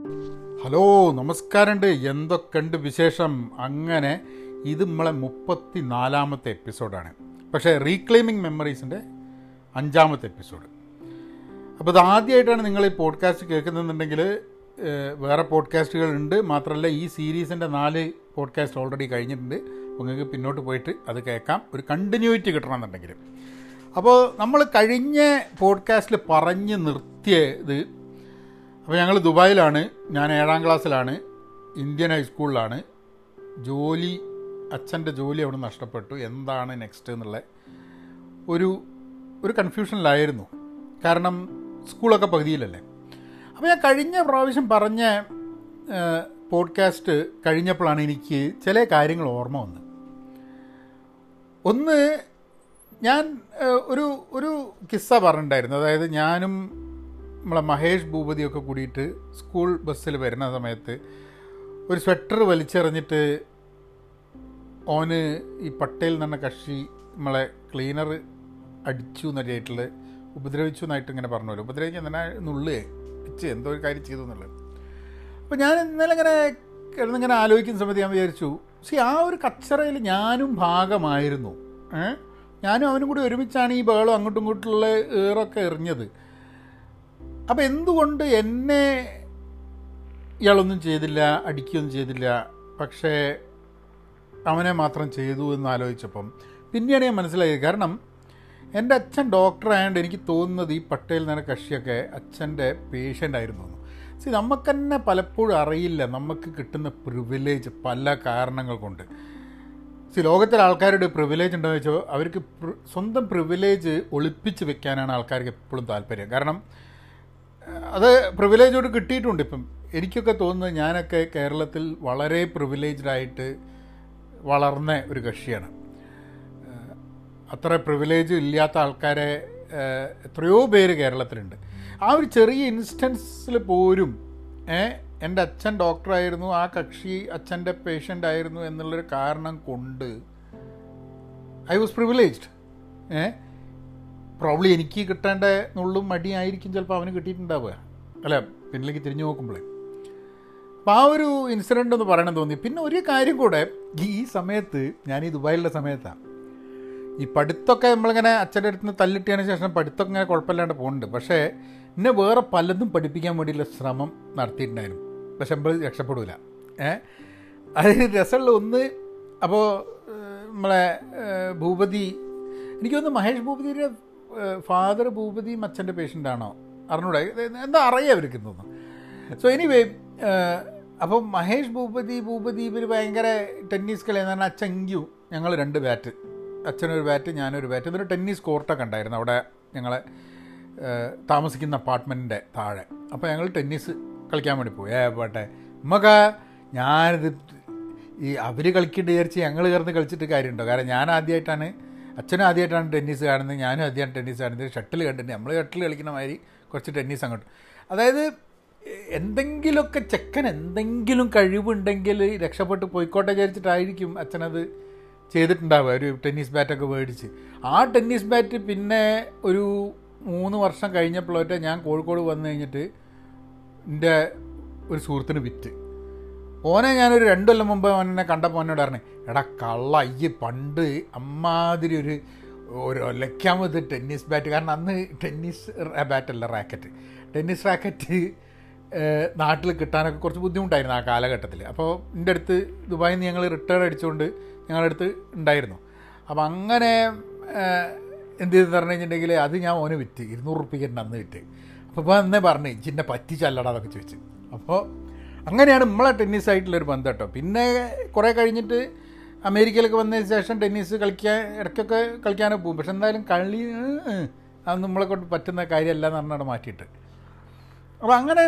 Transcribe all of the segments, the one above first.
Hello നമസ്കാരമുണ്ട് എന്തൊക്കെയുണ്ട് വിശേഷം അങ്ങനെ ഇത് നമ്മളെ മുപ്പത്തി നാലാമത്തെ എപ്പിസോഡാണ് പക്ഷേ റീക്ലെയിമിംഗ് മെമ്മറീസിൻ്റെ അഞ്ചാമത്തെ എപ്പിസോഡ് അപ്പോൾ ഇത് ആദ്യമായിട്ടാണ് നിങ്ങൾ ഈ പോഡ്കാസ്റ്റ് കേൾക്കുന്നുണ്ടെങ്കിൽ ഏഹ്, വേറെ പോഡ്കാസ്റ്റുകൾ ഉണ്ട് മാത്രമല്ല ഈ സീരീസിൻ്റെ നാല് പോഡ്കാസ്റ്റ് ഓൾറെഡി കഴിഞ്ഞിട്ടുണ്ട് അപ്പോൾ നിങ്ങൾക്ക് പിന്നോട്ട് പോയിട്ട് അത് കേൾക്കാം ഒരു കണ്ടിന്യൂറ്റി കിട്ടണമെന്നുണ്ടെങ്കിൽ അപ്പോൾ നമ്മൾ കഴിഞ്ഞ പോഡ്കാസ്റ്റിൽ പറഞ്ഞ് നിർത്തിയത് അപ്പോൾ ഞങ്ങൾ ദുബായിലാണ് ഞാൻ ഏഴാം ക്ലാസ്സിലാണ് ഇന്ത്യൻ ഹൈസ്കൂളിലാണ് ജോലി അച്ഛൻ്റെ ജോലി അവിടെ നഷ്ടപ്പെട്ടു എന്താണ് നെക്സ്റ്റ് എന്നുള്ള ഒരു ഒരു കൺഫ്യൂഷനിലായിരുന്നു കാരണം സ്കൂളൊക്കെ പകുതിയിലല്ലേ അപ്പോൾ ഞാൻ കഴിഞ്ഞ പ്രാവശ്യം പറഞ്ഞ ഏഹ്, പോഡ്കാസ്റ്റ് കഴിഞ്ഞപ്പോഴാണ് എനിക്ക് ചില കാര്യങ്ങൾ ഓർമ്മ വന്നത് ഒന്ന് ഞാൻ ഏഹ്, ഒരു ഒരു കിസ്സ പറഞ്ഞിട്ടുണ്ടായിരുന്നു അതായത് ഞാനും നമ്മളെ മഹേഷ് ഭൂപതിയൊക്കെ കൂടിയിട്ട് സ്കൂൾ ബസ്സിൽ വരുന്ന സമയത്ത് ഒരു സ്വെറ്റർ വലിച്ചെറിഞ്ഞിട്ട് ഓന് ഈ പട്ടേൽ എന്ന് പറഞ്ഞ കക്ഷി നമ്മളെ ക്ലീനർ അടിച്ചു എന്നൊക്കെയായിട്ടുള്ള ഉപദ്രവിച്ചു എന്നായിട്ട് ഇങ്ങനെ പറഞ്ഞല്ലോ ഉപദ്രവിക്കാൻ തന്നെ നുള്ളുകയെ പിച്ച് എന്തോ ഒരു കാര്യം ചെയ്തു എന്നുള്ളത് അപ്പോൾ ഞാൻ ഇന്നലെ ഇങ്ങനെ കിടന്നിങ്ങനെ ആലോചിക്കുന്ന സമയത്ത് ഞാൻ വിചാരിച്ചു സി ആ ഒരു കച്ചറയിൽ ഞാനും ഭാഗമായിരുന്നു ഏ ഞാനും അവനും കൂടി ഒരുമിച്ചാണ് ഈ ബേളും അങ്ങോട്ടും ഇങ്ങോട്ടുള്ള ഏറൊക്കെ എറിഞ്ഞത് അപ്പോൾ എന്തുകൊണ്ട് എന്നെ ഇയാളൊന്നും ചെയ്തില്ല അടിക്കുകയൊന്നും ചെയ്തില്ല പക്ഷേ അവനെ മാത്രം ചെയ്തു എന്ന് ആലോചിച്ചപ്പം പിന്നെയാണ് ഞാൻ മനസ്സിലായത് കാരണം എൻ്റെ അച്ഛൻ ഡോക്ടർ ആയതുകൊണ്ട് എനിക്ക് തോന്നുന്നത് ഈ പട്ടേൽ എന്ന കക്ഷിയൊക്കെ അച്ഛൻ്റെ പേഷ്യൻ്റ് ആയിരുന്നു എന്ന്. സി നമുക്ക് തന്നെ പലപ്പോഴും അറിയില്ല നമുക്ക് കിട്ടുന്ന പ്രിവിലേജ് പല കാരണങ്ങൾ കൊണ്ട് സി ലോകത്തിലെ ആൾക്കാരുടെ പ്രിവിലേജ് ഉണ്ടോ എന്ന് വെച്ചാൽ അവർക്ക് പ്രി- സ്വന്തം പ്രിവിലേജ് ഒളിപ്പിച്ച് വെക്കാനാണ് ആൾക്കാർക്ക് എപ്പോഴും താല്പര്യം കാരണം അത് പ്രിവിലേജോട് കിട്ടിയിട്ടുണ്ട് ഇപ്പം എനിക്കൊക്കെ തോന്നുന്നത് ഞാനൊക്കെ കേരളത്തിൽ വളരെ പ്രിവിലേജ്ഡ് ആയിട്ട് വളർന്ന ഒരു കക്ഷിയാണ് ഏഹ് അത്ര പ്രിവിലേജ് ഇല്ലാത്ത ആൾക്കാരെ ഏഹ് എത്രയോ പേര് കേരളത്തിലുണ്ട് ആ ഒരു ചെറിയ ഇൻസ്റ്റൻസിൽ പോലും ഏ എൻ്റെ അച്ഛൻ ഡോക്ടറായിരുന്നു ആ കക്ഷി അച്ഛൻ്റെ പേഷ്യൻ്റ് ആയിരുന്നു എന്നുള്ളൊരു കാരണം കൊണ്ട് I was privileged a probably എനിക്ക് കിട്ടേണ്ട നുള്ളും മടിയായിരിക്കും ചിലപ്പോൾ അവന് കിട്ടിയിട്ടുണ്ടാവുക അല്ല പിന്നിലേക്ക് തിരിഞ്ഞു നോക്കുമ്പോഴേ അപ്പം ആ ഒരു ഇൻസിഡൻ്റ് ഒന്ന് പറയണം തോന്നി പിന്നെ ഒരു കാര്യം കൂടെ ഈ സമയത്ത് ഞാൻ ഈ ദുബായിലുള്ള സമയത്താണ് ഈ പഠിത്തമൊക്കെ നമ്മളിങ്ങനെ അച്ഛൻ്റെ അടുത്ത് നിന്ന് തല്ലിട്ടിയതിന് ശേഷം പഠിത്തമൊക്കെ ഇങ്ങനെ കുഴപ്പമില്ലാണ്ട് പോകുന്നുണ്ട് പക്ഷേ എന്നെ വേറെ പലതും പഠിപ്പിക്കാൻ വേണ്ടിയുള്ള ശ്രമം നടത്തിയിട്ടുണ്ടായിരുന്നു പക്ഷെ നമ്മൾ രക്ഷപ്പെടില്ല ഏ അതിന് രസമുള്ള ഒന്ന് അപ്പോൾ നമ്മളെ ഏഹ്, ഭൂപതി എനിക്ക് തോന്നുന്നു മഹേഷ് ഭൂപതിയുടെ ഫാദർ ഭൂപതിയും അച്ഛൻ്റെ പേഷ്യൻ്റ് ആണോ അറിഞ്ഞൂടെ ഇത് എന്താ അറിയാം അവർക്ക് തോന്നുന്നു സോ എനിവേ അപ്പം മഹേഷ് ഭൂപതി ഭൂപതി ഇവർ ഭയങ്കര ടെന്നീസ് കളി എന്ന് പറഞ്ഞാൽ അച്ഛൻ ഞങ്ങൾ രണ്ട് ബാറ്റ് അച്ഛനൊരു ബാറ്റ് ഞാനൊരു ബാറ്റ് ഇതൊരു ടെന്നീസ് കോർട്ടൊക്കെ ഉണ്ടായിരുന്നു അവിടെ ഞങ്ങളെ ഏഹ്, താമസിക്കുന്ന അപ്പാർട്ട്മെൻറ്റിൻ്റെ താഴെ അപ്പോൾ ഞങ്ങൾ ടെന്നീസ് കളിക്കാൻ വേണ്ടി പോയി ഏ പോട്ടെ നമുക്ക് ഞാനിത് ഈ അവർ കളിക്കേണ്ട വിചാരിച്ച് ഞങ്ങൾ കയറുന്ന കളിച്ചിട്ട് കാര്യമുണ്ടോ കാരണം ഞാൻ ആദ്യമായിട്ടാണ് അച്ഛനും ആദ്യമായിട്ടാണ് ടെന്നീസ് കാണുന്നത് ഞാനും ആദ്യമായിട്ട് ടെന്നീസ് കാണുന്നത് ഷട്ടിൽ കണ്ടിട്ട് നമ്മൾ ഷട്ടിൽ കളിക്കുന്ന മാതിരി കുറച്ച് ടെന്നീസ് അങ്ങോട്ട് അതായത് എന്തെങ്കിലുമൊക്കെ ചെക്കൻ എന്തെങ്കിലും കഴിവുണ്ടെങ്കിൽ രക്ഷപ്പെട്ട് പോയിക്കോട്ടെ വിചാരിച്ചിട്ടായിരിക്കും അച്ഛനത് ചെയ്തിട്ടുണ്ടാവുക ഒരു ടെന്നീസ് ബാറ്റൊക്കെ മേടിച്ച് ആ ടെന്നീസ് ബാറ്റ് പിന്നെ ഒരു മൂന്ന് വർഷം കഴിഞ്ഞപ്പോഴൊക്കെ ഞാൻ കോഴിക്കോട് വന്നു കഴിഞ്ഞിട്ട് എൻ്റെ ഒരു സുഹൃത്തിന് വിറ്റ് ഓനെ ഞാനൊരു രണ്ടു കൊല്ലം മുമ്പ് അവനെ കണ്ടപ്പോൾ എന്നോട് പറഞ്ഞു എടാ കള്ള അയ്യ പണ്ട് അമ്മാതിരി ഒരു ഒരു ഒലയ്ക്കാമത് ടെന്നീസ് ബാറ്റ് കാരണം അന്ന് ടെന്നീസ് ബാറ്റല്ല റാക്കറ്റ് ടെന്നീസ് റാക്കറ്റ് നാട്ടിൽ കിട്ടാനൊക്കെ കുറച്ച് ബുദ്ധിമുട്ടായിരുന്നു ആ കാലഘട്ടത്തിൽ അപ്പോൾ എൻ്റെ അടുത്ത് ദുബായിൽ നിന്ന് ഞങ്ങൾ റിട്ടേൺ അടിച്ചുകൊണ്ട് ഞങ്ങളുടെ അടുത്ത് ഉണ്ടായിരുന്നു അപ്പോൾ അങ്ങനെ ഏഹ്, എന്ത് ചെയ്തെന്ന് പറഞ്ഞു കഴിഞ്ഞിട്ടുണ്ടെങ്കിൽ അത് ഞാൻ ഓന് വിറ്റ് ഇരുന്നൂറ് റുപ്യക്ക് അന്ന് വിറ്റ് അപ്പോൾ ഇപ്പോൾ അന്നേ പറഞ്ഞു ചിന്നെ പറ്റിച്ചല്ലടാ എന്നൊക്കെ ചോദിച്ചു അപ്പോൾ അങ്ങനെയാണ് നമ്മളെ ടെന്നീസ് ആയിട്ടുള്ളൊരു ബന്ധം കേട്ടോ പിന്നെ കുറേ കഴിഞ്ഞിട്ട് അമേരിക്കയിലൊക്കെ വന്നതിന് ശേഷം ടെന്നീസ് കളിക്കാൻ ഇടയ്ക്കൊക്കെ കളിക്കാനൊക്കെ പോകും പക്ഷെ എന്തായാലും കളി ഏഹ്, ഏഹ്, അത് നമ്മളെ കൊണ്ട് പറ്റുന്ന കാര്യമല്ല എന്ന് പറഞ്ഞാൽ മാറ്റിയിട്ട് അപ്പോൾ അങ്ങനെ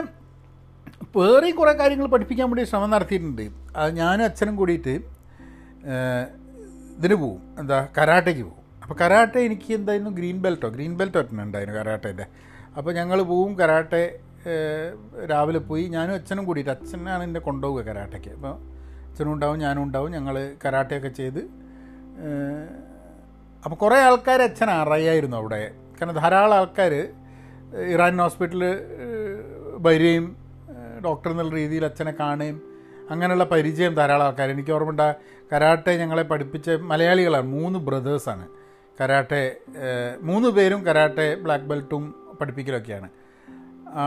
വേറെയും കുറേ കാര്യങ്ങൾ പഠിപ്പിക്കാൻ വേണ്ടി ശ്രമം നടത്തിയിട്ടുണ്ട് അത് ഞാനും അച്ഛനും കൂടിയിട്ട് ഏഹ്, ഇതിന് പോവും എന്താ കരാട്ടയ്ക്ക് പോവും അപ്പോൾ കരാട്ടെ എനിക്ക് എന്തായിരുന്നു ഗ്രീൻ ബെൽറ്റോ ഗ്രീൻ ബെൽറ്റോ ഉണ്ടായിരുന്നു കരാട്ടേൻ്റെ അപ്പോൾ ഞങ്ങൾ പോവും കരാട്ടെ ഏഹ്, രാവിലെ പോയി ഞാനും അച്ഛനും കൂടിയിട്ട് അച്ഛനാണ് എന്നെ കൊണ്ടുപോവുക കരാട്ടയ്ക്ക് അപ്പോൾ അച്ഛനും ഉണ്ടാവും ഞാനും ഉണ്ടാവും ഞങ്ങൾ കരാട്ടയൊക്കെ ചെയ്ത് ഏഹ്, അപ്പോൾ കുറേ ആൾക്കാർ അച്ഛൻ അറിയായിരുന്നു അവിടെ കാരണം ധാരാളം ആൾക്കാർ ഇറാൻ ഹോസ്പിറ്റലിൽ വരികയും ഡോക്ടർ എന്നുള്ള രീതിയിൽ അച്ഛനെ കാണുകയും അങ്ങനെയുള്ള പരിചയം ധാരാളം ആൾക്കാർ എനിക്ക് ഓർമ്മയുണ്ട കരാട്ടെ ഞങ്ങളെ പഠിപ്പിച്ച മലയാളികളാണ് മൂന്ന് ബ്രദേഴ്സാണ് കരാട്ടെ ഏഹ്, മൂന്ന് പേരും കരാട്ടെ ബ്ലാക്ക് ബെൽറ്റും പഠിപ്പിക്കലൊക്കെയാണ് ആ,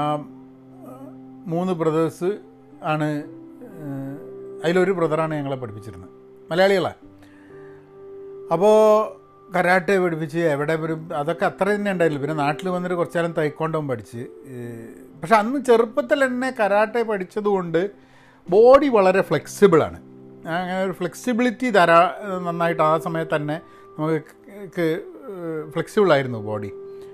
മൂന്ന് ബ്രദേഴ്സ് ആണ് ഏഹ്, അതിലൊരു ബ്രദറാണ് ഞങ്ങളെ പഠിപ്പിച്ചിരുന്നത് മലയാളികളാണ് അപ്പോൾ കരാട്ടെ പഠിപ്പിച്ച് എവിടെ വരും അതൊക്കെ അത്ര തന്നെ ഉണ്ടായില്ല പിന്നെ നാട്ടിൽ വന്നിട്ട് കുറച്ചു നേരം തൈക്കോണ്ടവും പഠിച്ച് ഏഹ്, പക്ഷെ അന്ന് ചെറുപ്പത്തിൽ തന്നെ കരാട്ടെ പഠിച്ചതുകൊണ്ട് ബോഡി വളരെ ഫ്ലെക്സിബിളാണ് അങ്ങനെ ഒരു ഫ്ലെക്സിബിലിറ്റി ധാരാ നന്നായിട്ട് ആ സമയത്ത് തന്നെ നമുക്ക് ഫ്ലെക്സിബിൾ ആയിരുന്നു ബോഡി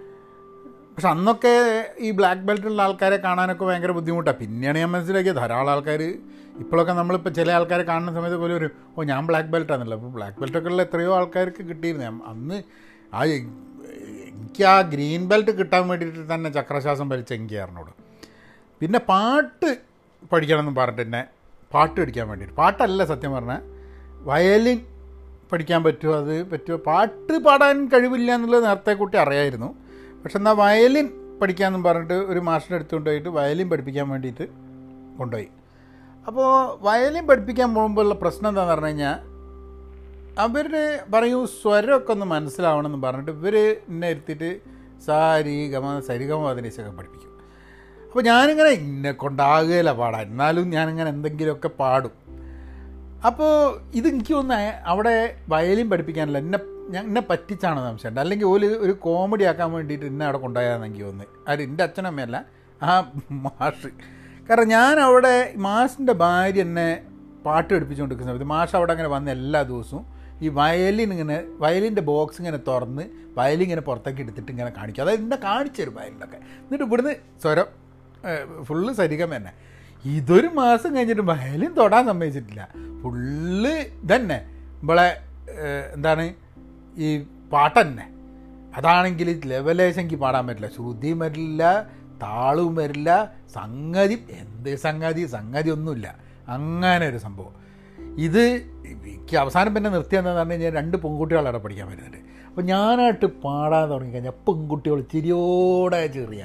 പക്ഷെ അന്നൊക്കെ ഈ ബ്ലാക്ക് ബെൽറ്റുള്ള ആൾക്കാരെ കാണാനൊക്കെ ഭയങ്കര ബുദ്ധിമുട്ടാണ് പിന്നെയാണ് ഞാൻ മനസ്സിലാക്കിയത് ധാരാളം ആൾക്കാർ ഇപ്പോഴൊക്കെ നമ്മളിപ്പോൾ ചില ആൾക്കാരെ കാണുന്ന സമയത്ത് പോലും ഒരു ഓ ഞാൻ ബ്ലാക്ക് ബെൽറ്റാണല്ലോ അപ്പോൾ ബ്ലാക്ക് ബെൽറ്റൊക്കെ ഉള്ള എത്രയോ ആൾക്കാർക്ക് കിട്ടിയിരുന്നു ഞാൻ അന്ന് ആ എനിക്ക് ആ ഗ്രീൻ ബെൽറ്റ് കിട്ടാൻ വേണ്ടിയിട്ട് തന്നെ ചക്രശ്വാസം വലിച്ച എനിക്ക് അറിഞ്ഞോട് പിന്നെ പാട്ട് പഠിക്കണം എന്ന് പറഞ്ഞിട്ട് എന്നെ പാട്ട് പഠിക്കാൻ വേണ്ടിയിട്ട് പാട്ടല്ല സത്യം പറഞ്ഞാൽ വയലിൻ പഠിക്കാൻ പറ്റുമോ അത് പറ്റുമോ പാട്ട് പാടാൻ കഴിവില്ല എന്നുള്ളത് നേരത്തെ കൂട്ടി അറിയായിരുന്നു പക്ഷെ എന്നാൽ വയലിൻ പഠിക്കാമെന്നും പറഞ്ഞിട്ട് ഒരു മാഷിൻ്റെ അടുത്ത് കൊണ്ടുപോയിട്ട് വയലിൻ പഠിപ്പിക്കാൻ വേണ്ടിയിട്ട് കൊണ്ടുപോയി അപ്പോൾ വയലിൻ പഠിപ്പിക്കാൻ പോകുമ്പോഴുള്ള പ്രശ്നം എന്താണെന്ന് പറഞ്ഞു കഴിഞ്ഞാൽ അവർ പറയൂ സ്വരമൊക്കെ ഒന്ന് മനസ്സിലാവണമെന്ന് പറഞ്ഞിട്ട് ഇവർ എന്നെ ഇരുത്തിയിട്ട് സാരി ഗമ സരിഗമ അതിനേശൊക്കെ പഠിപ്പിക്കും അപ്പോൾ ഞാനിങ്ങനെ എന്നെ കൊണ്ടാകുകയില്ല പാടാൻ എന്നാലും ഞാനിങ്ങനെ എന്തെങ്കിലുമൊക്കെ പാടും അപ്പോൾ ഇത് എനിക്ക് ഒന്ന് അവിടെ വയലിൻ പഠിപ്പിക്കാനല്ല എന്നെ ഞാൻ എന്നെ പറ്റിച്ചാണ് സംശയമുണ്ട് അല്ലെങ്കിൽ ഒരു ഒരു കോമഡി ആക്കാൻ വേണ്ടിയിട്ട് എന്നെ അവിടെ കൊണ്ടുപോയാന്ന് എനിക്ക് തോന്നുന്നത് അത് എൻ്റെ അച്ഛനമ്മയല്ല ആ മാഷ് കാരണം ഞാൻ അവിടെ മാഷിൻ്റെ ഭാര്യ എന്നെ പാട്ട് പഠിപ്പിച്ചുകൊണ്ടിരിക്കുന്ന സമയത്ത് മാഷ് അവിടെ അങ്ങനെ വന്ന എല്ലാ ദിവസവും ഈ വയലിൻ ഇങ്ങനെ വയലിൻ്റെ ബോക്സ് ഇങ്ങനെ തുറന്ന് വയലിൻ ഇങ്ങനെ പുറത്തേക്ക് എടുത്തിട്ട് ഇങ്ങനെ കാണിക്കും അതായത് എന്നെ കാണിച്ചു തരും വയലിനൊക്കെ എന്നിട്ട് ഇവിടുന്ന് സ്വരം ഫുള്ള് സരിഗമ തന്നെ ഇതൊരു മാസം കഴിഞ്ഞിട്ട് വയലിൻ തൊടാൻ സമ്മതിച്ചിട്ടില്ല ഫുള്ള് ഇതന്നെ ഇവളെ ഏഹ്, എന്താണ് ഈ പാട്ടന്നെ അതാണെങ്കിൽ ലെവലേശം എനിക്ക് പാടാൻ പറ്റില്ല ശ്രുതിയും വരില്ല താളവും വരില്ല സംഗതി എന്ത് സംഗതി സംഗതി ഒന്നുമില്ല അങ്ങനെ ഒരു സംഭവം ഇത് എനിക്ക് അവസാനം പിന്നെ നിർത്തിയെന്ന് പറഞ്ഞു കഴിഞ്ഞാൽ രണ്ട് പെൺകുട്ടികളെ അവിടെ പഠിക്കാൻ വരുന്നുണ്ട് അപ്പോൾ ഞാനായിട്ട് പാടാൻ തുടങ്ങിക്കഴിഞ്ഞാൽ പെൺകുട്ടികൾ ചിരിയോടെ ചെറിയ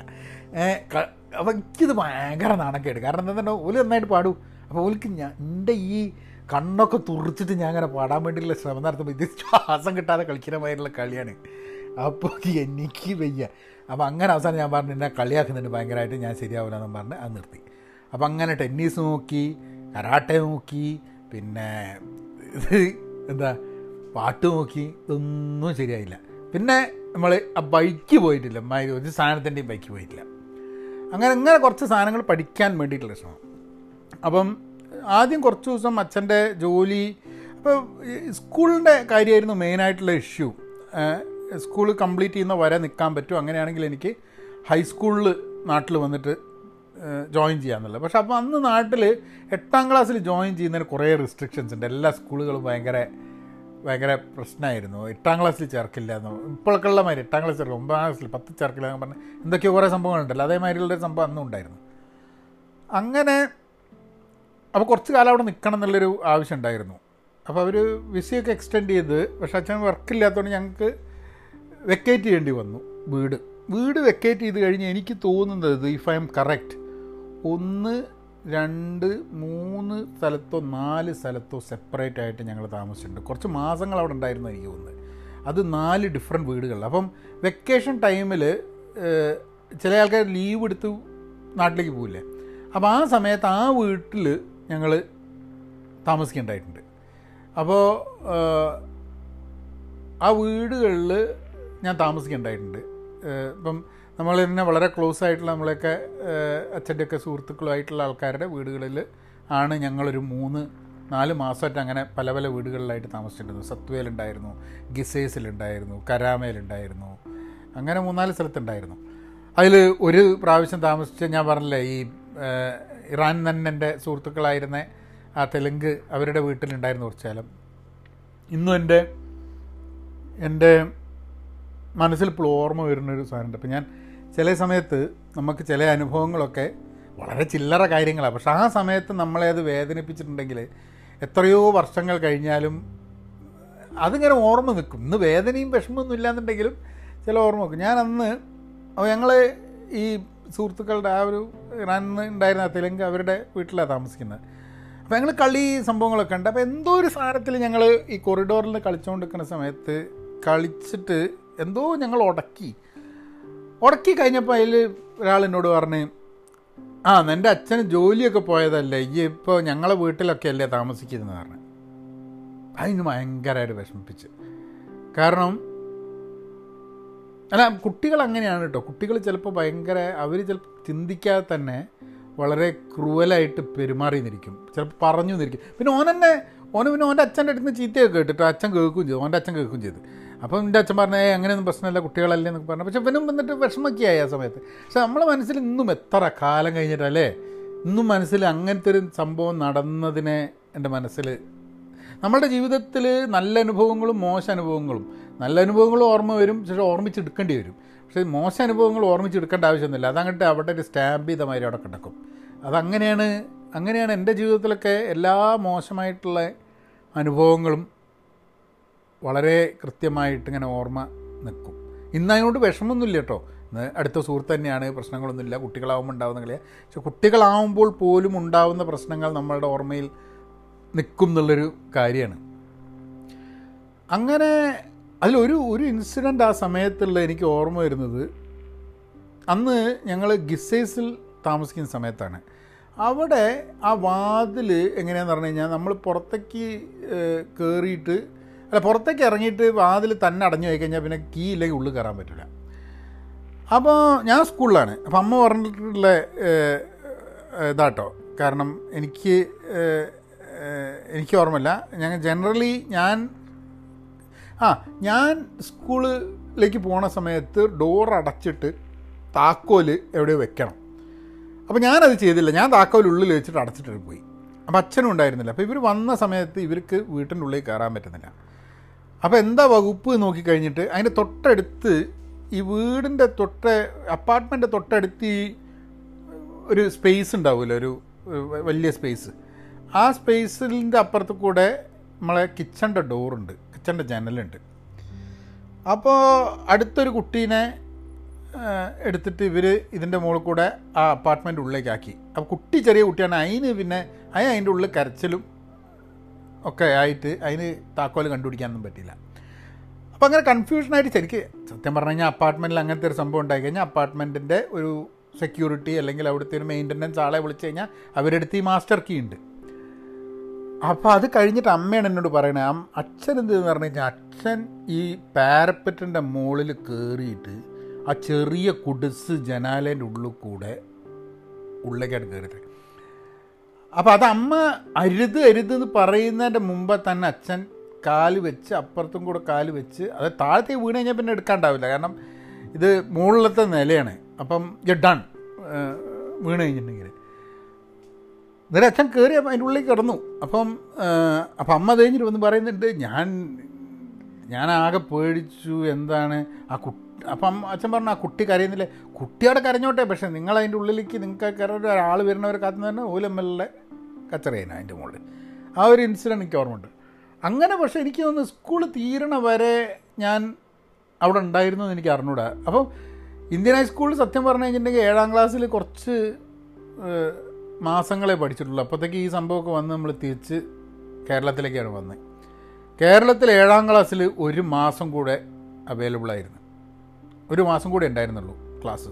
അപ്പോൾ എനിക്കിത് ഭയങ്കര നാണക്കേട് കാരണം എന്താ ഓല് നന്നായിട്ട് പാടും അപ്പോൾ ഓൽക്ക് ഞാൻ എൻ്റെ ഈ കണ്ണൊക്കെ തുറിച്ചിട്ട് ഞാൻ അങ്ങനെ പാടാൻ വേണ്ടിയുള്ള ശ്രമം നടത്തുമ്പോൾ ഇത് ശ്വാസം കിട്ടാതെ കളിക്കുന്ന മാതിരിയുള്ള കളിയാണ് അപ്പോൾ എനിക്ക് വയ്യ അപ്പോൾ അങ്ങനെ അവസാനം ഞാൻ പറഞ്ഞു എന്നെ കളിയാക്കുന്നുണ്ട് ഭയങ്കരമായിട്ട് ഞാൻ ശരിയാവില്ല എന്ന് പറഞ്ഞ് അത് നിർത്തി അപ്പോൾ അങ്ങനെ ടെന്നീസ് നോക്കി കരാട്ടെ നോക്കി പിന്നെ ഇത് എന്താ പാട്ട് നോക്കി ഇതൊന്നും ശരിയായില്ല പിന്നെ നമ്മൾ ആ ബൈക്ക് പോയിട്ടില്ല അമ്മായി ഒരു സാധനത്തിൻ്റെയും ബൈക്ക് പോയിട്ടില്ല അങ്ങനെ അങ്ങനെ കുറച്ച് സാധനങ്ങൾ പഠിക്കാൻ വേണ്ടിയിട്ടുള്ള ശ്രമം അപ്പം ആദ്യം കുറച്ച് ദിവസം അച്ഛൻ്റെ ജോലി അപ്പോൾ സ്കൂളിൻ്റെ കാര്യമായിരുന്നു മെയിനായിട്ടുള്ള ഇഷ്യൂ സ്കൂൾ കംപ്ലീറ്റ് ചെയ്യുന്ന വരെ നിൽക്കാൻ പറ്റും അങ്ങനെയാണെങ്കിൽ എനിക്ക് ഹൈസ്കൂളിൽ നാട്ടിൽ വന്നിട്ട് ജോയിൻ ചെയ്യാമെന്നുള്ളത് പക്ഷെ അപ്പോൾ അന്ന് നാട്ടിൽ എട്ടാം ക്ലാസ്സിൽ ജോയിൻ ചെയ്യുന്നതിന് കുറേ റെസ്ട്രിക്ഷൻസ് ഉണ്ട് എല്ലാ സ്കൂളുകളും ഭയങ്കര ഭയങ്കര പ്രശ്നമായിരുന്നു എട്ടാം ക്ലാസ്സിൽ ചേർക്കില്ല എന്ന് ഇപ്പോഴൊക്കെ ഉള്ള മാതിരി എട്ടാം ക്ലാസ് ചേർക്കില്ല ഒമ്പതാം ക്ലാസ്സിൽ പത്ത് ചേർക്കില്ല എന്ന് പറഞ്ഞ് എന്തൊക്കെയോ കുറേ സംഭവങ്ങളുണ്ടല്ലോ അതേമാതിരിയുള്ള ഒരു സംഭവം അന്നും ഉണ്ടായിരുന്നു അങ്ങനെ അപ്പോൾ കുറച്ച് കാലം അവിടെ നിൽക്കണം എന്നുള്ളൊരു ആവശ്യം ഉണ്ടായിരുന്നു അപ്പോൾ അവർ വിസയൊക്കെ എക്സ്റ്റെൻഡ് ചെയ്ത് പക്ഷേ അച്ഛൻ വർക്കില്ലാത്തതുകൊണ്ട് ഞങ്ങൾക്ക് വെക്കേറ്റ് ചെയ്യേണ്ടി വന്നു വീട് വീട് വെക്കേറ്റ് ചെയ്ത് കഴിഞ്ഞ് എനിക്ക് തോന്നുന്നത് ഇഫ് ഐ എം കറക്റ്റ് ഒന്ന് രണ്ട് മൂന്ന് സ്ഥലത്തോ നാല് സ്ഥലത്തോ സെപ്പറേറ്റ് ആയിട്ട് ഞങ്ങൾ താമസിച്ചിട്ടുണ്ട് കുറച്ച് മാസങ്ങൾ അവിടെ ഉണ്ടായിരുന്നു എനിക്ക് തോന്നുന്നത് അത് നാല് ഡിഫറെൻറ്റ് വീടുകളിൽ അപ്പം വെക്കേഷൻ ടൈമിൽ ചില ആൾക്കാർ ലീവ് എടുത്ത് നാട്ടിലേക്ക് പോകില്ലേ അപ്പോൾ ആ സമയത്ത് ആ വീട്ടിൽ ഞങ്ങൾ താമസിക്കേണ്ടതായിട്ടുണ്ട് അപ്പോൾ ആ വീടുകളിൽ ഞാൻ താമസിക്കേണ്ടതായിട്ടുണ്ട് ഏഹ് ഇപ്പം നമ്മൾ തന്നെ വളരെ ക്ലോസ് ആയിട്ടുള്ള നമ്മളെയൊക്കെ അച്ഛൻ്റെയൊക്കെ സുഹൃത്തുക്കളുമായിട്ടുള്ള ആൾക്കാരുടെ വീടുകളിൽ ആണ് ഞങ്ങളൊരു മൂന്ന് നാല് മാസമായിട്ട് അങ്ങനെ പല പല വീടുകളിലായിട്ട് താമസിച്ചിട്ടുണ്ടായിരുന്നു സത്വേലുണ്ടായിരുന്നു ഗിസേസിലുണ്ടായിരുന്നു കരാമയിലുണ്ടായിരുന്നു അങ്ങനെ മൂന്നാല് സ്ഥലത്തുണ്ടായിരുന്നു അതിൽ ഒരു പ്രാവശ്യം താമസിച്ച് ഞാൻ പറഞ്ഞില്ലേ ഈ ഏഹ്, ഇറാൻ തന്നെ എൻ്റെ സുഹൃത്തുക്കളായിരുന്ന ആ തെലുങ്ക് അവരുടെ വീട്ടിലുണ്ടായിരുന്നു കുറച്ച് കാലം ഇന്നും എൻ്റെ എൻ്റെ മനസ്സിൽ ഇപ്പോൾ ഓർമ്മ വരുന്നൊരു സാധനമുണ്ട് അപ്പം ഞാൻ ചില സമയത്ത് നമുക്ക് ചില അനുഭവങ്ങളൊക്കെ വളരെ ചില്ലറ കാര്യങ്ങളാണ് പക്ഷെ ആ സമയത്ത് നമ്മളെ അത് വേദനിപ്പിച്ചിട്ടുണ്ടെങ്കിൽ എത്രയോ വർഷങ്ങൾ കഴിഞ്ഞാലും അതിങ്ങനെ ഓർമ്മ നിൽക്കും ഇന്ന് വേദനയും വിഷമമൊന്നും ഇല്ലാന്നുണ്ടെങ്കിലും ചില ഓർമ്മ വെക്കും ഞാൻ അന്ന് അപ്പോൾ ഞങ്ങൾ ഈ സുഹൃത്തുക്കളുടെ ആ ഒരു ഇറാനിൽ ഉണ്ടായിരുന്ന തെലുങ്ക് അവരുടെ വീട്ടിലാണ് താമസിക്കുന്നത് അപ്പോൾ ഞങ്ങൾ കളി സംഭവങ്ങളൊക്കെ ഉണ്ട് അപ്പോൾ എന്തോ ഒരു സാധനത്തിൽ ഞങ്ങൾ ഈ കൊറിഡോറിൽ കളിച്ചുകൊണ്ടിരിക്കുന്ന സമയത്ത് കളിച്ചിട്ട് എന്തോ ഞങ്ങൾ ഉടക്കി ഉടക്കി കഴിഞ്ഞപ്പോൾ അതിൽ ഒരാൾ എന്നോട് പറഞ്ഞ് ആ എൻ്റെ അച്ഛന് ജോലിയൊക്കെ പോയതല്ലേ ഈ ഇപ്പോൾ ഞങ്ങളെ വീട്ടിലൊക്കെ അല്ലേ താമസിക്കുന്നത് പറഞ്ഞു അതിന് ഭയങ്കരമായിട്ട് വിഷമിപ്പിച്ച് കാരണം അല്ല കുട്ടികൾ അങ്ങനെയാണ് കേട്ടോ കുട്ടികൾ ചിലപ്പോൾ ഭയങ്കര അവർ ചിലപ്പോൾ ചിന്തിക്കാതെ തന്നെ വളരെ ക്രൂവലായിട്ട് പെരുമാറി നിന്നിരിക്കും ചിലപ്പോൾ പറഞ്ഞു നിന്നിരിക്കും പിന്നെ ഓൻ തന്നെ ഓന് പിന്നെ ഓൻ്റെ അച്ഛൻ്റെ അടുത്ത് നിന്ന് ചീത്തയൊക്കെ കേട്ടിട്ട് അച്ഛൻ കേൾക്കുകയും ചെയ്തു ഓൻ്റെ അച്ഛൻ കേൾക്കുകയും ചെയ്തു അപ്പം എൻ്റെ അച്ഛൻ പറഞ്ഞ "ഏയ് അങ്ങനെയൊന്നും പ്രശ്നമില്ല കുട്ടികളല്ലേ എന്നൊക്കെ പറഞ്ഞു പക്ഷെ ഇവനും വന്നിട്ട് വിഷമൊക്കെയായി ആ സമയത്ത് പക്ഷെ നമ്മളെ മനസ്സിൽ ഇന്നും എത്ര കാലം കഴിഞ്ഞിട്ടല്ലേ ഇന്നും മനസ്സിൽ അങ്ങനത്തെ ഒരു സംഭവം നടന്നതിനെ എൻ്റെ മനസ്സിൽ നമ്മളുടെ ജീവിതത്തിൽ നല്ല അനുഭവങ്ങളും മോശ അനുഭവങ്ങളും നല്ല അനുഭവങ്ങളും ഓർമ്മ വരും പക്ഷേ ഓർമ്മിച്ചെടുക്കേണ്ടി വരും പക്ഷേ മോശ അനുഭവങ്ങൾ ഓർമ്മിച്ചെടുക്കേണ്ട ആവശ്യമൊന്നുമില്ല അതങ്ങോട്ട് അവിടെ ഒരു സ്റ്റാമ്പ് ചെയ്ത മാതിരി അവിടെ കിടക്കും അതങ്ങനെയാണ് അങ്ങനെയാണ് എൻ്റെ ജീവിതത്തിലൊക്കെ എല്ലാ മോശമായിട്ടുള്ള അനുഭവങ്ങളും വളരെ കൃത്യമായിട്ട് ഇങ്ങനെ ഓർമ്മ നിൽക്കും ഇന്ന് അതിനോട് വിഷമമൊന്നുമില്ല കേട്ടോ ഇന്ന് അടുത്ത സുഹൃത്ത് തന്നെയാണ് പ്രശ്നങ്ങളൊന്നുമില്ല കുട്ടികളാവുമ്പോൾ ഉണ്ടാവുന്ന കളിയാണ് പക്ഷെ കുട്ടികളാവുമ്പോൾ പോലും ഉണ്ടാവുന്ന പ്രശ്നങ്ങൾ നമ്മളുടെ ഓർമ്മയിൽ നിൽക്കും എന്നുള്ളൊരു കാര്യമാണ് അങ്ങനെ അതിലൊരു ഒരു ഇൻസിഡൻ്റ് ആ സമയത്തുള്ള എനിക്ക് ഓർമ്മ വരുന്നത് അന്ന് ഞങ്ങൾ ഗിസേസിൽ താമസിക്കുന്ന സമയത്താണ് അവിടെ ആ വാതിൽ എങ്ങനെയാണെന്ന് പറഞ്ഞു കഴിഞ്ഞാൽ നമ്മൾ പുറത്തേക്ക് കയറിയിട്ട് അല്ല പുറത്തേക്ക് ഇറങ്ങിയിട്ട് വാതിൽ തന്നെ അടഞ്ഞു പോയി കഴിഞ്ഞാൽ പിന്നെ കീ ഇല്ലെങ്കിൽ ഉള്ളിൽ കയറാൻ പറ്റില്ല അപ്പോൾ ഞാൻ സ്കൂളിലാണ് അപ്പം അമ്മ പറഞ്ഞിട്ടുള്ള ഏഹ്, ഏഹ്, ഇതാട്ടോ കാരണം എനിക്ക് ഏഹ്, ഏഹ്, എനിക്ക് ഓർമ്മയില്ല ഞങ്ങൾ ജനറലി ഞാൻ ആ ഞാൻ സ്കൂളിലേക്ക് പോണ സമയത്ത് ഡോർ അടച്ചിട്ട് താക്കോല് എവിടെയോ വെക്കണം അപ്പോൾ ഞാനത് ചെയ്തില്ല ഞാൻ താക്കോൽ ഉള്ളിൽ വെച്ചിട്ട് അടച്ചിട്ട് പോയി അപ്പോൾ അച്ഛനും ഉണ്ടായിരുന്നില്ല അപ്പോൾ ഇവർ വന്ന സമയത്ത് ഇവർക്ക് വീട്ടിൻ്റെ ഉള്ളിൽ കയറാൻ പറ്റുന്നില്ല അപ്പോൾ എന്താ വകുപ്പ് നോക്കിക്കഴിഞ്ഞിട്ട് അതിൻ്റെ തൊട്ടടുത്ത് ഈ വീടിൻ്റെ തൊട്ട അപ്പാർട്ട്മെൻറ്റ് തൊട്ടടുത്ത് ഈ ഒരു സ്പേസ് ഉണ്ടാവില്ല ഒരു ഏഹ്, വലിയ സ്പേസ് ആ സ്പേസിൻ്റെ അപ്പുറത്ത് കൂടെ നമ്മളെ കിച്ചൻ്റെ ഡോറുണ്ട് കിച്ചൻ്റെ ജനലുണ്ട് അപ്പോൾ അടുത്തൊരു കുട്ടീനെ ആ, എടുത്തിട്ട് ഇവർ ഇതിൻ്റെ മുകളിൽ കൂടെ ആ അപ്പാർട്ട്മെൻ്റ് ഉള്ളിലേക്കാക്കി അപ്പോൾ കുട്ടി ചെറിയ കുട്ടിയാണ് അതിന് പിന്നെ അതിന് അതിൻ്റെ ഉള്ളിൽ കരച്ചിലും ഒക്കെ ആയിട്ട് അതിന് താക്കോൽ കണ്ടുപിടിക്കാനൊന്നും പറ്റില്ല അപ്പോൾ അങ്ങനെ കൺഫ്യൂഷനായിട്ട് ശരിക്ക് സത്യം പറഞ്ഞു കഴിഞ്ഞാൽ അപ്പാർട്ട്മെൻറ്റിൽ അങ്ങനത്തെ ഒരു സംഭവം ഉണ്ടായി കഴിഞ്ഞാൽ അപ്പാർട്ട്മെൻറ്റിൻ്റെ ഒരു സെക്യൂരിറ്റി അല്ലെങ്കിൽ അവിടുത്തെ ഒരു മെയിൻ്റനൻസ് ആളെ വിളിച്ച് കഴിഞ്ഞാൽ അവരുടെ അടുത്ത് ഈ മാസ്റ്റർ കീ ഉണ്ട് അപ്പോൾ അത് കഴിഞ്ഞിട്ട് അമ്മയാണ് എന്നോട് പറയണത് അം- അച്ഛൻ എന്ത് എന്ന് പറഞ്ഞു കഴിഞ്ഞാൽ അച്ഛൻ ഈ പാരപ്പറ്റിൻ്റെ മുകളിൽ കയറിയിട്ട് ആ ചെറിയ കുടിസ് ജനാലേൻ്റെ ഉള്ളിൽ കൂടെ ഉള്ളിലേക്കായിട്ട് കയറിയിട്ട് അപ്പോൾ അത് അമ്മ അരുത് അരുത് എന്ന് പറയുന്നതിൻ്റെ മുമ്പ് തന്നെ അച്ഛൻ കാല് വെച്ച് അപ്പുറത്തും കൂടെ കാല് വെച്ച് അത് താഴത്തേക്ക് വീണ് കഴിഞ്ഞാൽ പിന്നെ എടുക്കാണ്ടാവില്ല കാരണം ഇത് മുകളിലത്തെ നിലയാണ് അപ്പം ഡൺ വീണ് കഴിഞ്ഞിട്ടുണ്ടെങ്കിൽ എന്നിട്ട് അച്ഛൻ കയറി അപ്പം അതിൻ്റെ ഉള്ളിൽ കിടന്നു അപ്പം ആ, അപ്പം അമ്മ അത് കഴിഞ്ഞിട്ട് വന്ന് പറയുന്നുണ്ട് ഞാൻ ഞാൻ ആകെ പേടിച്ചു എന്താണ് ആ കുട്ടി അപ്പം അമ്മ- അച്ഛൻ പറഞ്ഞു ആ കുട്ടി കരയുന്നില്ലേ കുട്ടിയോടെ കരഞ്ഞോട്ടെ പക്ഷേ നിങ്ങൾ അതിൻ്റെ ഉള്ളിലേക്ക് നിങ്ങൾക്ക് കയറി ഒരാൾ വരുന്നവരെ കാത്തുന്ന തന്നെ ഓലമ്മലിലെ കച്ചറയാണ് അതിൻ്റെ മുകളിൽ ആ ഒരു ഇൻസിഡൻറ്റ് എനിക്ക് ഓർമ്മയുണ്ട് അങ്ങനെ പക്ഷേ എനിക്ക് തോന്നുന്നു സ്കൂൾ തീരണ വരെ ഞാൻ അവിടെ ഉണ്ടായിരുന്നു എന്ന് എനിക്ക് അറിഞ്ഞൂടാ അപ്പം ഇന്ത്യൻ ഹൈസ്കൂളിൽ സത്യം പറഞ്ഞു കഴിഞ്ഞിട്ടുണ്ടെങ്കിൽ ഏഴാം ക്ലാസ്സിൽ കുറച്ച് ഏഹ്, മാസങ്ങളെ പഠിച്ചിട്ടുള്ളൂ അപ്പോഴത്തേക്ക് ഈ സംഭവമൊക്കെ വന്ന് നമ്മൾ തിരിച്ച് കേരളത്തിലേക്കാണ് വന്നത് കേരളത്തിൽ ഏഴാം ക്ലാസ്സിൽ ഒരു മാസം കൂടെ അവൈലബിൾ ആയിരുന്നു ഒരു മാസം കൂടെ ഉണ്ടായിരുന്നുള്ളൂ ക്ലാസ്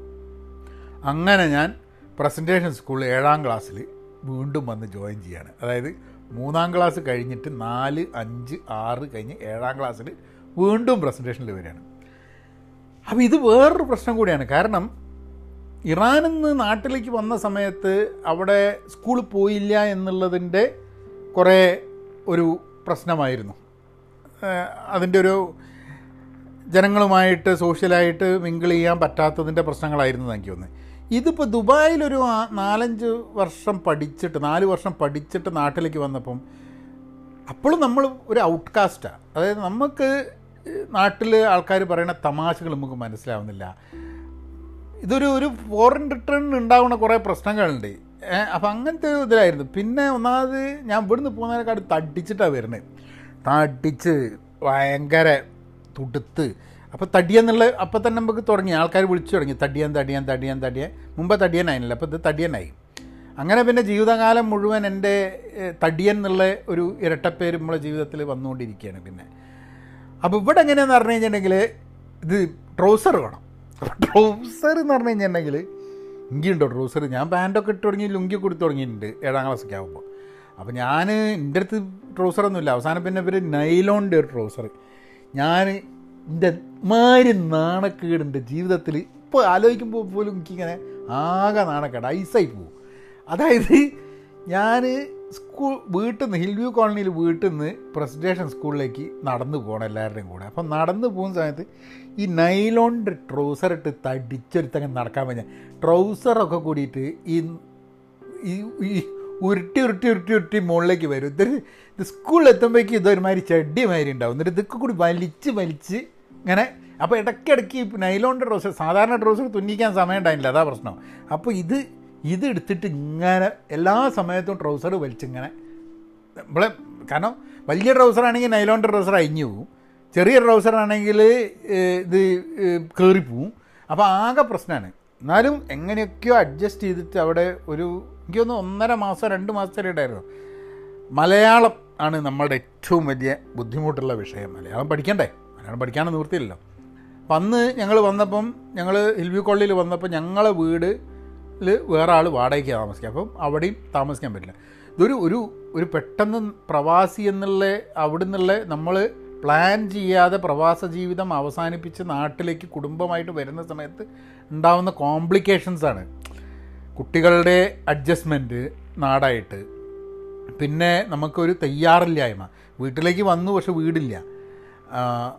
അങ്ങനെ ഞാൻ പ്രസൻറ്റേഷൻ സ്കൂളിൽ ഏഴാം ക്ലാസ്സിൽ വീണ്ടും വന്ന് ജോയിൻ ചെയ്യാണ് അതായത് മൂന്നാം ക്ലാസ് കഴിഞ്ഞിട്ട് നാല് അഞ്ച് ആറ് കഴിഞ്ഞ് ഏഴാം ക്ലാസ്സിൽ വീണ്ടും പ്രസൻറ്റേഷനിൽ വരികയാണ് അപ്പോൾ ഇത് വേറൊരു പ്രശ്നം കൂടിയാണ് കാരണം ഇറാനിൽ നിന്ന് നാട്ടിലേക്ക് വന്ന സമയത്ത് അവിടെ സ്കൂളിൽ പോയില്ല എന്നുള്ളതിൻ്റെ കുറേ ഒരു പ്രശ്നമായിരുന്നു ഏഹ് അതിൻ്റെ ഒരു ജനങ്ങളുമായിട്ട് സോഷ്യലായിട്ട് മിങ്കിൾ ചെയ്യാൻ പറ്റാത്തതിൻ്റെ പ്രശ്നങ്ങളായിരുന്നു എനിക്ക് തോന്നുന്നത് ഇതിപ്പോൾ ദുബായിലൊരു ആ- നാലഞ്ച് വർഷം പഠിച്ചിട്ട് നാല് വർഷം പഠിച്ചിട്ട് നാട്ടിലേക്ക് വന്നപ്പം അപ്പോഴും നമ്മൾ ഒരു ഔട്ട്കാസ്റ്റാണ് അതായത് നമുക്ക് നാട്ടിൽ ആൾക്കാർ പറയുന്ന തമാശകൾ നമുക്ക് മനസ്സിലാവുന്നില്ല ഇതൊരു ഒരു ഫോറിൻ റിട്ടേൺ ഉണ്ടാവുന്ന കുറേ പ്രശ്നങ്ങളുണ്ട് ഏഹ് അപ്പം അങ്ങനത്തെ ഒരു ഇതിലായിരുന്നു പിന്നെ ഒന്നാമത് ഞാൻ ഇവിടുന്ന് പോകുന്നതിനെക്കാട് തടിച്ചിട്ടാണ് വരുന്നത് തടിച്ച് ഭയങ്കര തുടുത്ത് അപ്പോൾ തടിയെന്നുള്ള അപ്പം തന്നെ നമുക്ക് തുടങ്ങി ആൾക്കാർ വിളിച്ചു തുടങ്ങി തടിയൻ തടിയൻ തടിയൻ തടിയൻ മുമ്പ് തടിയനായില്ല അപ്പോൾ ഇത് തടിയനായി അങ്ങനെ പിന്നെ ജീവിതകാലം മുഴുവൻ എൻ്റെ ഏഹ്, തടിയൻ എന്നുള്ള ഒരു ഇരട്ടപ്പേര് നമ്മളെ ജീവിതത്തിൽ വന്നുകൊണ്ടിരിക്കുകയാണ് പിന്നെ അപ്പോൾ ഇവിടെ എങ്ങനെയാണെന്ന് പറഞ്ഞു കഴിഞ്ഞിട്ടുണ്ടെങ്കിൽ ഇത് ട്രൗസർ വേണം അപ്പോൾ ട്രൗസർ എന്ന് പറഞ്ഞു കഴിഞ്ഞിട്ടുണ്ടെങ്കിൽ ഇങ്കിയുണ്ടോ ട്രൗസർ ഞാൻ പാൻറ്റൊക്കെ ഇട്ട് തുടങ്ങി ലുങ്കി കൊടുത്ത് തുടങ്ങിയിട്ടുണ്ട് ഏഴാം ക്ലാസ്സൊക്കെ ആകുമ്പോൾ അപ്പോൾ ഞാൻ എൻ്റെ അടുത്ത് ട്രൗസറൊന്നുമില്ല അവസാനം പിന്നെ ഇവർ നൈലോണിൻ്റെ ഒരു ട്രൗസർ ഞാൻ എൻ്റെ മാരി നാണക്കേടുണ്ട് ജീവിതത്തിൽ ഇപ്പോൾ ആലോചിക്കുമ്പോൾ പോലും എനിക്കിങ്ങനെ ആകെ നാണക്കേട് ഐസായി പോകും അതായത് ഞാൻ സ്കൂൾ വീട്ടിൽ നിന്ന് ഹിൽ വ്യൂ കോളനിയിൽ വീട്ടിൽ നിന്ന് പ്രസിഡേഷൻ സ്കൂളിലേക്ക് നടന്നു പോകണം എല്ലാവരുടെയും കൂടെ അപ്പം നടന്നു പോകുന്ന സമയത്ത് ഈ നൈലോണിൻ്റെ ട്രൗസർ ഇട്ട് തടിച്ചൊരുത്തങ്ങനെ നടക്കാൻ പറ്റുക ട്രൗസറൊക്കെ കൂടിയിട്ട് ഈ ഈ ഈ ഉരുട്ടി ഉരുട്ടി ഉരുട്ടി ഉരുട്ടി മുകളിലേക്ക് വരും ഇതൊരു ഇത് സ്കൂളിൽ എത്തുമ്പോഴേക്കും ഇതൊരുമാതിരി ചെടി മാതിരി ഉണ്ടാവും എന്നിട്ട് ഇതൊക്കെ കൂടി വലിച്ച് വലിച്ച് ഇങ്ങനെ അപ്പോൾ ഇടയ്ക്കിടയ്ക്ക് ഈ നൈലോണിൻ്റെ ട്രൗസർ സാധാരണ ട്രൗസർ തുന്നിക്കാൻ സമയം ഉണ്ടായില്ല അതാ പ്രശ്നം അപ്പോൾ ഇത് ഇത് എടുത്തിട്ട് ഇങ്ങനെ എല്ലാ സമയത്തും ട്രൗസർ വലിച്ചിങ്ങനെ നമ്മളെ കാരണം വലിയ ട്രൗസർ ആണെങ്കിൽ നൈലോണിൻ്റെ ട്രൗസർ അഴിഞ്ഞു പോവും ചെറിയ ട്രൗസർ ആണെങ്കിൽ ഇത് കയറിപ്പോവും അപ്പോൾ ആകെ പ്രശ്നമാണ് എന്നാലും എങ്ങനെയൊക്കെയോ അഡ്ജസ്റ്റ് ചെയ്തിട്ട് അവിടെ ഒരു എനിക്ക് തോന്നുന്നു ഒന്നര മാസം രണ്ട് മാസത്തിലേ ഉണ്ടായിരുന്നു മലയാളം ആണ് നമ്മളുടെ ഏറ്റവും വലിയ ബുദ്ധിമുട്ടുള്ള വിഷയം മലയാളം പഠിക്കണ്ടേ മലയാളം പഠിക്കാനും നിവൃത്തിയില്ലല്ലോ അപ്പം അന്ന് ഞങ്ങൾ വന്നപ്പം ഞങ്ങൾ ഹിൽവ്യൂ കോളനിയിൽ വന്നപ്പോൾ ഞങ്ങളെ വീടിൽ വേറെ ആൾ വാടകയ്ക്ക് താമസിക്കുക അപ്പം അവിടെയും താമസിക്കാൻ പറ്റില്ല ഇതൊരു ഒരു ഒരു പെട്ടെന്ന് പ്രവാസി എന്നുള്ള അവിടെ നിന്നുള്ള നമ്മൾ പ്ലാൻ ചെയ്യാതെ പ്രവാസ ജീവിതം അവസാനിപ്പിച്ച് നാട്ടിലേക്ക് കുടുംബമായിട്ട് വരുന്ന സമയത്ത് ഉണ്ടാവുന്ന കോംപ്ലിക്കേഷൻസ് ആണ് കുട്ടികളുടെ അഡ്ജസ്റ്റ്മെൻറ്റ് നാടായിട്ട് പിന്നെ നമുക്കൊരു തയ്യാറില്ലായ്മ വീട്ടിലേക്ക് വന്നു പക്ഷെ വീടില്ല ആ,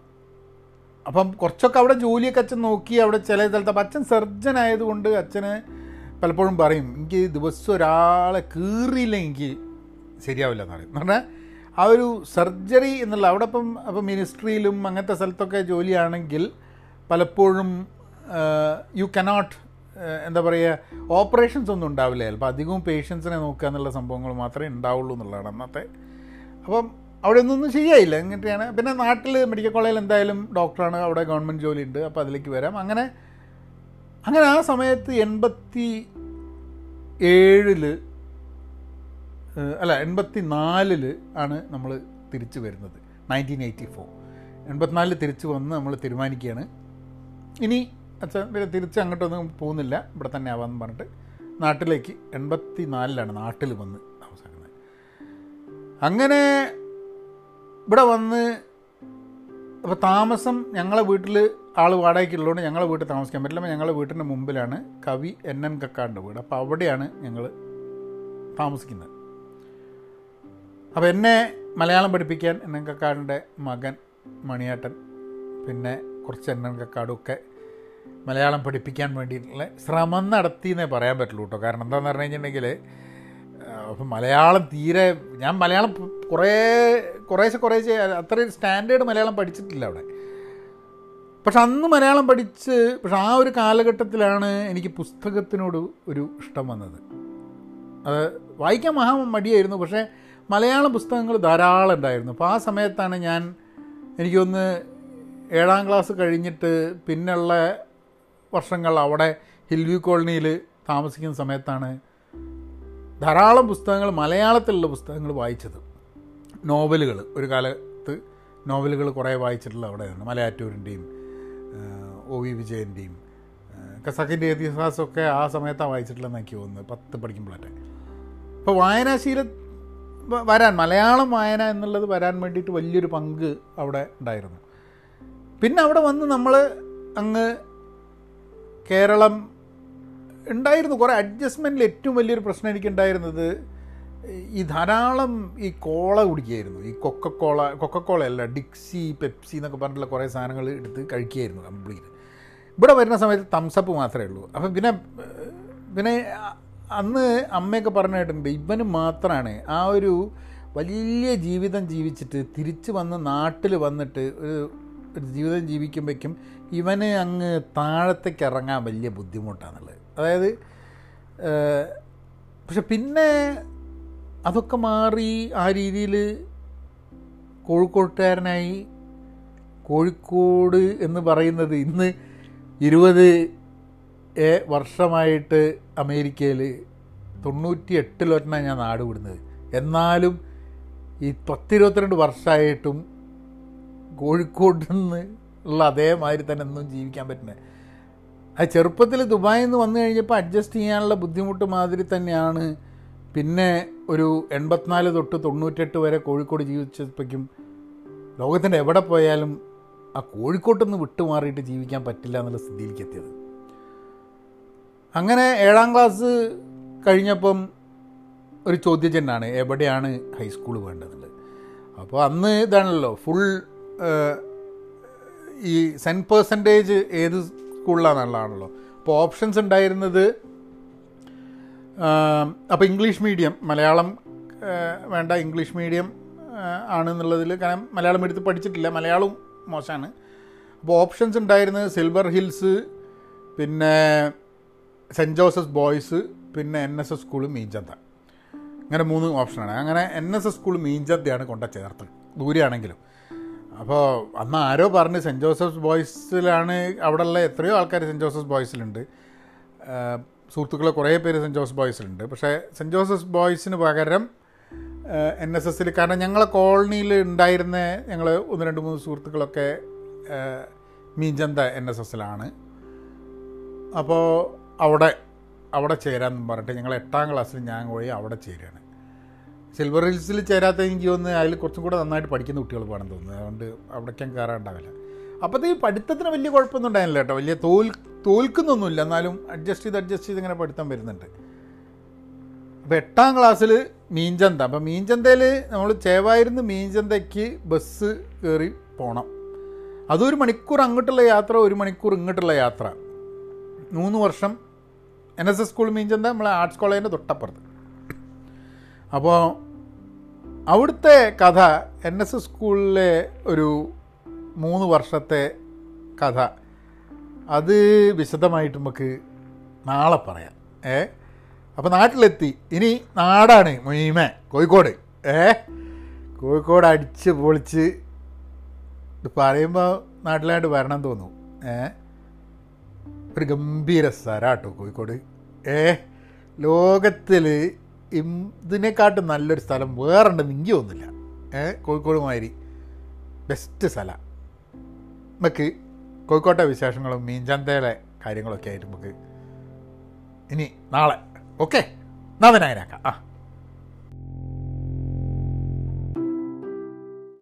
അപ്പം കുറച്ചൊക്കെ അവിടെ ജോലിയൊക്കെ അച്ഛൻ നോക്കി അവിടെ ചില സ്ഥലത്ത് അപ്പം അച്ഛൻ സർജൻ ആയതുകൊണ്ട് അച്ഛന് പലപ്പോഴും പറയും എനിക്ക് ദിവസം ഒരാളെ കീറിയില്ല എനിക്ക് ശരിയാവില്ല എന്ന് പറയും എന്ന് പറഞ്ഞാൽ ആ ഒരു സർജറി എന്നുള്ള അവിടെ ഇപ്പം അപ്പം മിനിസ്ട്രിയിലും അങ്ങനത്തെ സ്ഥലത്തൊക്കെ ജോലിയാണെങ്കിൽ പലപ്പോഴും യു കനോട്ട് എന്താ പറയുക ഓപ്പറേഷൻസ് ഒന്നും ഉണ്ടാവില്ല ചിലപ്പോൾ അധികവും പേഷ്യൻസിനെ നോക്കുക എന്നുള്ള സംഭവങ്ങൾ മാത്രമേ ഉണ്ടാവുള്ളൂ എന്നുള്ളതാണ് അന്നത്തെ അപ്പം അവിടെ ഒന്നും ശരിയായില്ല എന്നിട്ടാണ് പിന്നെ നാട്ടിൽ മെഡിക്കൽ കോളേജിൽ എന്തായാലും ഡോക്ടറാണ് അവിടെ ഗവൺമെൻറ് ജോലി ഉണ്ട് അപ്പോൾ അതിലേക്ക് വരാം അങ്ങനെ അങ്ങനെ ആ സമയത്ത് എൺപത്തി ഏഴില് ഏഹ് അല്ല എൺപത്തി നാലില് ആണ് നമ്മൾ തിരിച്ചു വരുന്നത് നയൻറ്റീൻ എയ്റ്റി ഫോർ എൺപത്തിനാലിൽ തിരിച്ചു വന്ന് നമ്മൾ തീരുമാനിക്കുകയാണ് ഇനി അച്ഛൻ പിന്നെ തിരിച്ച് അങ്ങോട്ടൊന്നും പോകുന്നില്ല ഇവിടെ തന്നെ ആവാമെന്ന് പറഞ്ഞിട്ട് നാട്ടിലേക്ക് എൺപത്തി നാലിലാണ് നാട്ടിൽ വന്ന് താമസിക്കുന്നത് അങ്ങനെ ഇവിടെ വന്ന് അപ്പോൾ താമസം ഞങ്ങളെ വീട്ടിൽ ആൾ വാടകയ്ക്കുള്ളതുകൊണ്ട് ഞങ്ങളെ വീട്ടിൽ താമസിക്കാൻ പറ്റില്ല അപ്പോൾ ഞങ്ങളെ വീട്ടിൻ്റെ മുമ്പിലാണ് കവി എൻ എൻ കക്കാടിൻ്റെ വീട് അപ്പോൾ അവിടെയാണ് ഞങ്ങൾ താമസിക്കുന്നത് അപ്പോൾ എന്നെ മലയാളം പഠിപ്പിക്കാൻ എൻ എൻ കക്കാടിൻ്റെ മകൻ മണിയേട്ടൻ പിന്നെ കുറച്ച് എൻ എൻ കക്കാടും ഒക്കെ മലയാളം പഠിപ്പിക്കാൻ വേണ്ടിയിട്ടുള്ള ശ്രമം നടത്തി എന്നേ പറയാൻ പറ്റുള്ളൂ കേട്ടോ കാരണം എന്താണെന്ന് പറഞ്ഞു കഴിഞ്ഞിട്ടുണ്ടെങ്കിൽ അപ്പം മലയാളം തീരെ ഞാൻ മലയാളം പ് കുറേ കുറേശ്ശെ കുറേശ്ശെ അത്രയും സ്റ്റാൻഡേർഡ് മലയാളം പഠിച്ചിട്ടില്ല അവിടെ പക്ഷെ അന്ന് മലയാളം പഠിച്ച് പക്ഷെ ആ ഒരു കാലഘട്ടത്തിലാണ് എനിക്ക് പുസ്തകത്തിനോട് ഒരു ഇഷ്ടം വന്നത് അത് വായിക്കാൻ മഹാ മടിയായിരുന്നു പക്ഷേ മലയാളം പുസ്തകങ്ങൾ ധാരാളം ഉണ്ടായിരുന്നു അപ്പോൾ ആ സമയത്താണ് ഞാൻ എനിക്കൊന്ന് ഏഴാം ക്ലാസ് കഴിഞ്ഞിട്ട് പിന്നുള്ള വർഷങ്ങൾ അവിടെ ഹിൽവ്യൂ കോളനിയിൽ താമസിക്കുന്ന സമയത്താണ് ധാരാളം പുസ്തകങ്ങൾ മലയാളത്തിലുള്ള പുസ്തകങ്ങൾ വായിച്ചത് നോവലുകൾ ഒരു കാലത്ത് നോവലുകൾ കുറേ വായിച്ചിട്ടുള്ള അവിടെയാണ് മലയാറ്റൂരിൻ്റെയും ഒ വി വിജയൻ്റെയും കസാക്കിൻ്റെ ഇതിഹാസമൊക്കെ ആ സമയത്താണ് വായിച്ചിട്ടുള്ളതെന്ന് എനിക്ക് തോന്നുന്നത് പത്ത് പഠിക്കുമ്പോഴത്തെ അപ്പോൾ വായനാശീലം വ- വരാൻ മലയാളം വായന എന്നുള്ളത് വരാൻ വേണ്ടിയിട്ട് വലിയൊരു പങ്ക് അവിടെ ഉണ്ടായിരുന്നു പിന്നെ അവിടെ വന്ന് നമ്മൾ അങ്ങ് കേരളം ഉണ്ടായിരുന്നു കുറേ അഡ്ജസ്റ്റ്മെൻറ്റിൽ ഏറ്റവും വലിയൊരു പ്രശ്നം എനിക്കുണ്ടായിരുന്നത് ഈ ധാരാളം ഈ കോള കുടിക്കുകയായിരുന്നു ഈ കൊക്കക്കോള കൊക്കക്കോള അല്ല ഡിക്സി പെപ്സി എന്നൊക്കെ പറഞ്ഞിട്ടുള്ള കുറേ സാധനങ്ങൾ എടുത്ത് കഴിക്കുകയായിരുന്നു കംപ്ലീറ്റ് ഇവിടെ വരുന്ന സമയത്ത് തംസപ്പ് മാത്രമേ ഉള്ളൂ അപ്പം പിന്നെ ഏഹ്, പിന്നെ അ- അന്ന് അമ്മയൊക്കെ പറഞ്ഞു കേട്ടിട്ടുണ്ട് ഇവന് മാത്രമാണ് ആ ഒരു വലിയ ജീവിതം ജീവിച്ചിട്ട് തിരിച്ച് വന്ന് നാട്ടിൽ വന്നിട്ട് ഒരു ഒരു ജീവിതം ജീവിക്കുമ്പോഴേക്കും ഇവന് അങ്ങ് താഴത്തേക്ക് ഇറങ്ങാൻ വലിയ ബുദ്ധിമുട്ടാണുള്ളത് അതായത് ഏഹ്, പക്ഷെ പിന്നെ അതൊക്കെ മാറി ആ രീതിയിൽ കോഴിക്കോട്ടുകാരനായി കോഴിക്കോട് എന്ന് പറയുന്നത് ഇന്ന് ഇരുപത് ഏ വർഷമായിട്ട് അമേരിക്കയിൽ തൊണ്ണൂറ്റി എട്ടിലൊറ്റനാണ് ഞാൻ നാട് വിടുന്നത് എന്നാലും ഈ പത്തിരുപത്തിരണ്ട് വർഷമായിട്ടും കോഴിക്കോട് നിന്ന് ഉള്ള അതേമാതിരി തന്നെ ഒന്നും ജീവിക്കാൻ പറ്റുന്നത് ആ ചെറുപ്പത്തിൽ ദുബായിൽ നിന്ന് വന്നു കഴിഞ്ഞപ്പോൾ അഡ്ജസ്റ്റ് ചെയ്യാനുള്ള ബുദ്ധിമുട്ട് മാതിരി തന്നെയാണ് പിന്നെ ഒരു എൺപത്തിനാല് തൊട്ട് തൊണ്ണൂറ്റെട്ട് വരെ കോഴിക്കോട് ജീവിച്ചപ്പോഴേക്കും ലോകത്തിൻ്റെ എവിടെ പോയാലും ആ കോഴിക്കോട്ടിൽ നിന്ന് വിട്ടുമാറിയിട്ട് ജീവിക്കാൻ പറ്റില്ല എന്നുള്ള സ്ഥിതിയിലേക്ക് എത്തിയത് അങ്ങനെ ഏഴാം ക്ലാസ് കഴിഞ്ഞപ്പം ഒരു ചോദ്യചിഹ്നമാണ് എവിടെയാണ് ഹൈസ്കൂൾ വേണ്ടതെന്നുള്ളത് അപ്പോൾ അന്ന് ഇതാണല്ലോ ഫുൾ ഈ സെൻ പേഴ്സൻറ്റേജ് ഏത് സ്കൂളിലാണെന്നുള്ളതാണല്ലോ അപ്പോൾ ഓപ്ഷൻസ് ഉണ്ടായിരുന്നത് അപ്പോൾ ഇംഗ്ലീഷ് മീഡിയം മലയാളം വേണ്ട ഇംഗ്ലീഷ് മീഡിയം ആണെന്നുള്ളതിൽ കാരണം മലയാളം എടുത്ത് പഠിച്ചിട്ടില്ല മലയാളവും മോശമാണ് അപ്പോൾ ഓപ്ഷൻസ് ഉണ്ടായിരുന്നത് സിൽവർ ഹിൽസ് പിന്നെ സെൻറ്റ് ജോസഫ് ബോയ്സ് പിന്നെ N S S school Meenchanda അങ്ങനെ മൂന്ന് ഓപ്ഷനാണ് അങ്ങനെ എൻ എസ് എസ് സ്കൂൾ മീഞ്ചന്തയാണ് കൊണ്ട ചേർത്ത് ദൂരെയാണെങ്കിലും അപ്പോൾ അന്ന് ആരോ പറഞ്ഞ് സെൻറ്റ് ജോസഫ്സ് ബോയ്സിലാണ് അവിടെയുള്ള എത്രയോ ആൾക്കാർ സെൻറ്റ് ജോസഫ്സ് ബോയ്സിലുണ്ട് സുഹൃത്തുക്കളെ കുറേ പേര് സെൻറ്റ് ജോസഫ് ബോയ്സിലുണ്ട് പക്ഷേ സെൻറ്റ് ജോസഫ്സ് ബോയ്സിന് പകരം എൻ എസ് എസിൽ കാരണം ഞങ്ങളെ കോളനിയിൽ ഉണ്ടായിരുന്ന ഞങ്ങൾ ഒന്ന് രണ്ട് മൂന്ന് സുഹൃത്തുക്കളൊക്കെ മീഞ്ചന്ത എൻ എസ് എസിലാണ് അപ്പോൾ അവിടെ അവിടെ ചേരാമെന്ന് പറഞ്ഞിട്ട് ഞങ്ങൾ എട്ടാം ക്ലാസ്സിൽ ഞാൻ പോയി അവിടെ ചേരുകയാണ് സിൽവർ ഹിൽസിൽ ചേരാത്ത എനിക്ക് തോന്നുന്നു അതിൽ കുറച്ചും കൂടെ നന്നായിട്ട് പഠിക്കുന്ന കുട്ടികൾ വേണം തോന്നുന്നത് അതുകൊണ്ട് അവിടേക്കും കയറാണ്ടാവില്ല അപ്പോഴത്തെ ഈ പഠിത്തത്തിന് വലിയ കുഴപ്പമൊന്നും ഉണ്ടായില്ല കേട്ടോ വലിയ തോൽ തോൽക്കുന്നൊന്നുമില്ല എന്നാലും അഡ്ജസ്റ്റ് ചെയ്ത് അഡ്ജസ്റ്റ് ചെയ്ത് ഇങ്ങനെ പഠിത്തം വരുന്നുണ്ട് അപ്പോൾ എട്ടാം ക്ലാസ്സിൽ മീൻചന്ത അപ്പോൾ മീൻചന്തയിൽ നമ്മൾ ചേവായിരുന്നു മീൻചന്തയ്ക്ക് ബസ് കയറി പോകണം അതൊരു മണിക്കൂർ അങ്ങോട്ടുള്ള യാത്ര ഒരു മണിക്കൂർ ഇങ്ങോട്ടുള്ള യാത്ര മൂന്ന് വർഷം N S S school Meenchanda നമ്മളെ ആർട്സ് കോളേജിൻ്റെ തൊട്ടപ്പുറത്ത് അപ്പോൾ അവിടുത്തെ കഥ എൻ എസ് എസ് സ്കൂളിലെ ഒരു മൂന്ന് വർഷത്തെ കഥ അത് വിശദമായിട്ട് നമുക്ക് നാളെ പറയാം ഏ അപ്പോൾ നാട്ടിലെത്തി ഇനി നാടാണ് മൊയ്മ കോഴിക്കോട് ഏ കോഴിക്കോട് അടിച്ച് പൊളിച്ച് ഇത് പറയുമ്പോൾ നാട്ടിലായിട്ട് വരണം തോന്നും ഏ ഒരു ഗംഭീര സ്ഥലമാട്ടോ കോഴിക്കോട് ഏ ലോകത്തിൽ ഇതിനെക്കാട്ടും നല്ലൊരു സ്ഥലം വേറെ ഉണ്ടെന്ന് എനിക്ക് തോന്നുന്നില്ല ഏ കോഴിക്കോട് മാതിരി ബെസ്റ്റ് സ്ഥലം നമുക്ക് കോഴിക്കോട്ടെ വിശേഷങ്ങളും മീൻചന്തയിലെ കാര്യങ്ങളൊക്കെ ആയിട്ട് നമുക്ക് ഇനി നാളെ ഓക്കെ നവനായനാക്കാം ആ